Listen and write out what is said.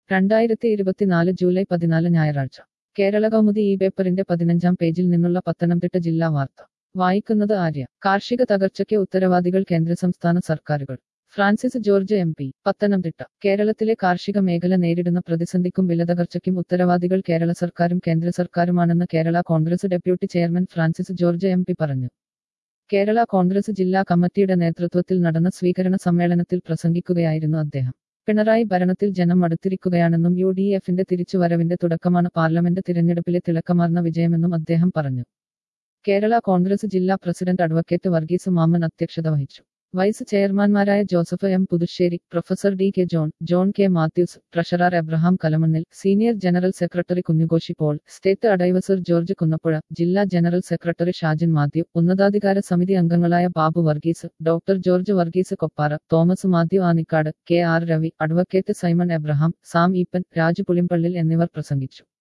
രണ്ടായിരത്തി ഇരുപത്തിനാല് ജൂലൈ പതിനാല് ഞായറാഴ്ച കേരള കൗമുദി ഈ പേപ്പറിന്റെ പതിനഞ്ചാം പേജിൽ നിന്നുള്ള പത്തനംതിട്ട ജില്ലാ വാർത്ത വായിക്കുന്നത് ആര്യ കാർഷിക തകർച്ചയ്ക്ക് ഉത്തരവാദികൾ കേന്ദ്ര സംസ്ഥാന സർക്കാരുകൾ Francis George M P Pathanamthitta കേരളത്തിലെ കാർഷിക മേഖല നേരിടുന്ന പ്രതിസന്ധിക്കും വിലതകർച്ചയ്ക്കും ഉത്തരവാദികൾ കേരള സർക്കാരും കേന്ദ്ര സർക്കാരുമാണെന്ന് Kerala Congress deputy chairman Francis George M P പറഞ്ഞു കേരള കോൺഗ്രസ് ജില്ലാ കമ്മിറ്റിയുടെ നേതൃത്വത്തിൽ നടന്ന സ്വീകരണ സമ്മേളനത്തിൽ പ്രസംഗിക്കുകയായിരുന്നു അദ്ദേഹം പിണറായി ഭരണത്തിൽ ജനം മടുത്തിരിക്കുകയാണെന്നും യു ഡി എഫിന്റെ തിരിച്ചുവരവിന്റെ തുടക്കമാണ് പാർലമെന്റ് തിരഞ്ഞെടുപ്പിലെ തിളക്കമാർന്ന വിജയമെന്നും അദ്ദേഹം പറഞ്ഞു കേരള കോൺഗ്രസ് ജില്ലാ പ്രസിഡന്റ് അഡ്വക്കേറ്റ് വർഗീസ് മാമൻ അധ്യക്ഷത വഹിച്ചു വൈസ് ചെയർമാൻമാരായ Joseph M Puthussery professor D K John John K Mathews treasurer Abraham Kalamannil senior general secretary Kunjukoshy Paul state adviser George Kunnappuzha ജില്ലാ ജനറൽ സെക്രട്ടറി ഷാജിൻ മാത്യു ഉന്നതാധികാര സമിതി അംഗങ്ങളായ Babu Varghese doctor George Varghese Koppara Thomas Mathew Anikkad K R Ravi advocate Simon Abraham Sam Eapen Raju Pulimpallil എന്നിവർ പ്രസംഗിച്ചു